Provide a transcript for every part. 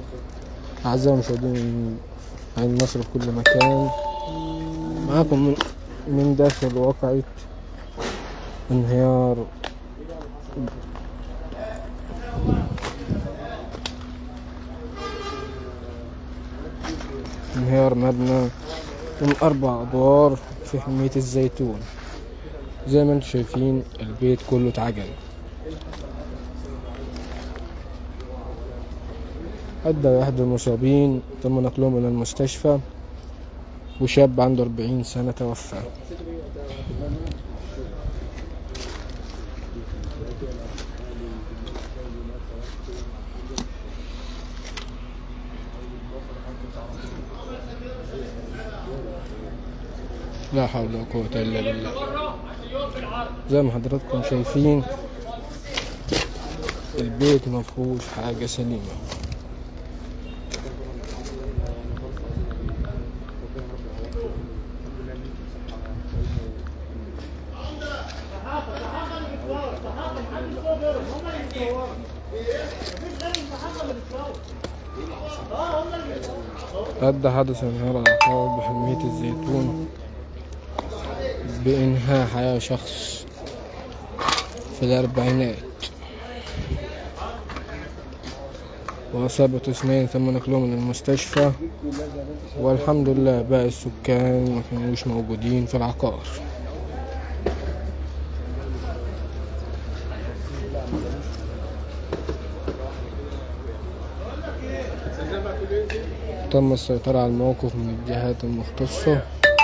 أعزائي المشاهدين عين مصر في كل مكان معاكم من, من داخل واقعة انهيار انهيار مبنى من أربع أدوار في حمية الزيتون زي ما انتم شايفين البيت كله اتعجن أدى أحد المصابين تم نقلهم إلى المستشفى وشاب عنده أربعين سنة توفى لا حول ولا قوة إلا بالله زي ما حضراتكم شايفين البيت مفهوش حاجة سليمة أدى حدث انهيار العقار بحمية الزيتون بإنهاء حياة شخص في الأربعينات وأصابت اثنين تم نقلهم من المستشفى والحمد لله باقي السكان ما كانوش موجودين في العقار تم السيطرة على الموقف من الجهات المختصة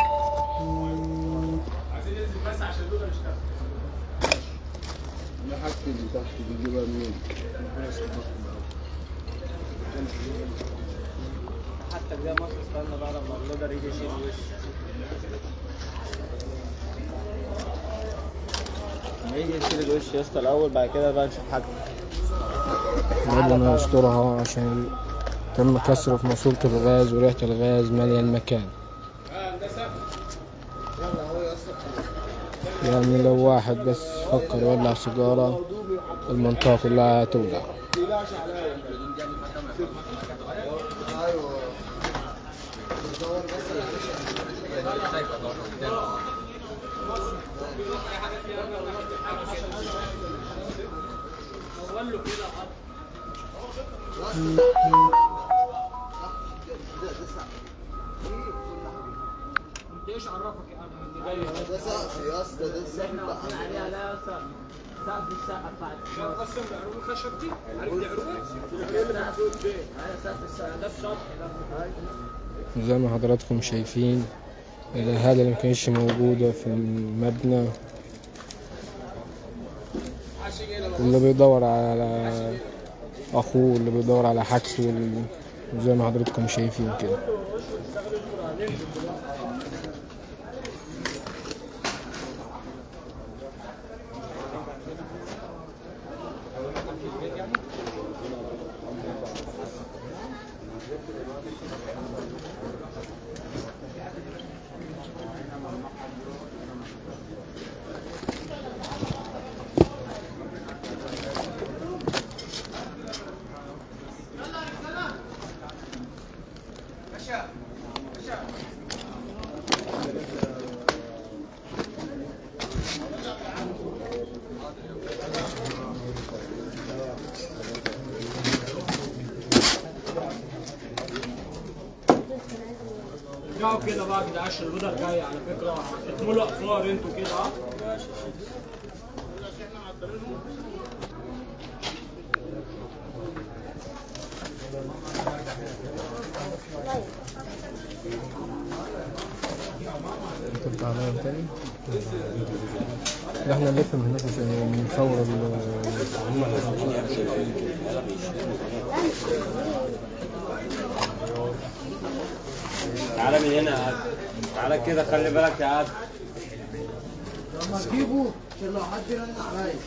حاجتي اللي تحت بيجيبها منين؟ حتى جاي مصر استنى بقى لما اللودر يجي يشيل وش لما يجي يشيل الوش يا اسطى الاول بعد كده بقى نشوف حاجته ربنا يسترها عشان تم كسر في ماسورة الغاز وريحة الغاز مالية المكان يعني لو واحد بس فكر يولع سيجارة المنطقة كلها هتولع ايش عرفك انا اللي جاي ده سقف يا اسطى ده السقف احنا واقفين عليها لا يا اسطى سقف الشقه بتاعتك اصلا بعروق الخشب دي عارف دي عروق ايوه سقف الشقه ده السطح ده زي ما حضراتكم شايفين الأهالي اللي مكانتش موجودة في المبنى واللي بيدور على أخوه اللي بيدور على حاجته اللي- زي ما حضراتكم شايفين كده ارجعوا كده بقى يا جدعان عشان اللودر جاي على فكره اتملوا اقفار انتوا كده ها ترجع عليهم تاني ده احنا نلف من هناك عشان نصور تعالى من هنا يا عاد. تعالى كده خلي بالك يا عاد لما تجيبه عشان لو حد رن عليا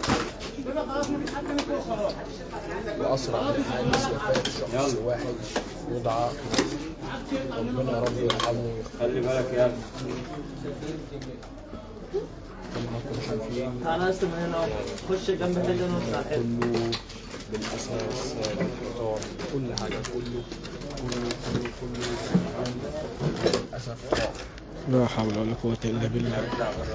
وأسرع من حادث وفاة شخص واحد يدعى ربنا يا رب يرحمه خلي بالك يا عاد كما انتم شايفين تعالى بس من هنا اهو. خش جنب كده نص على الحيط كله بالأساس بالحيطان كل حاجة كله كله كله كله للأسف لا حول ولا قوة إلا بالله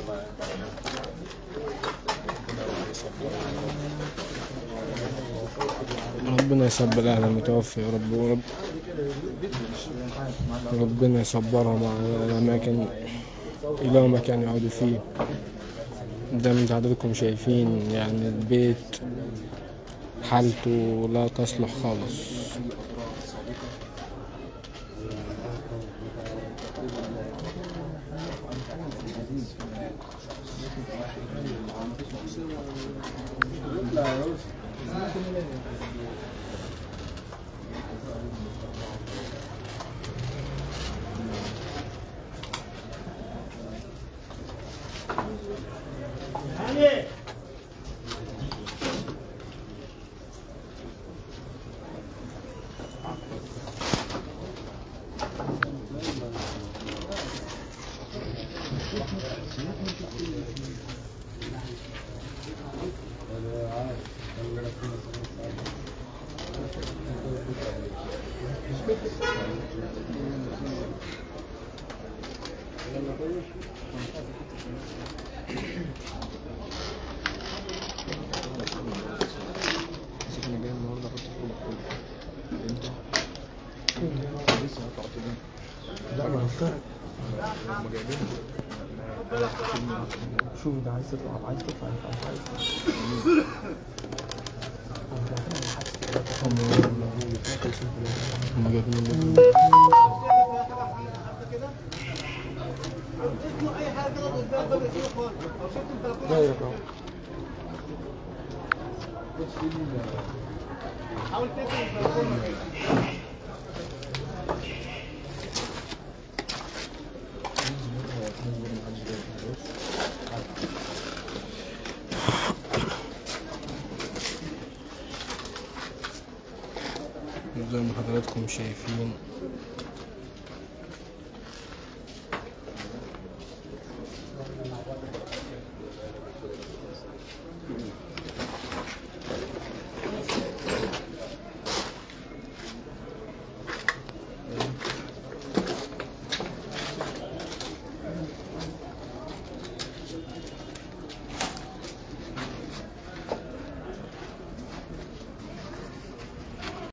ربنا يصبر أهل المتوفي يا رب ورب ربنا يصبرهم على الأماكن إلى مكان يقعدوا فيه زي ما انتوا حضراتكم شايفين يعني البيت حالته لا تصلح خالص شوف ده عايز تطلع عايز تطلع انت مش عايز هم جايبين اللي دايرك اهو زي ما حضراتكم شايفين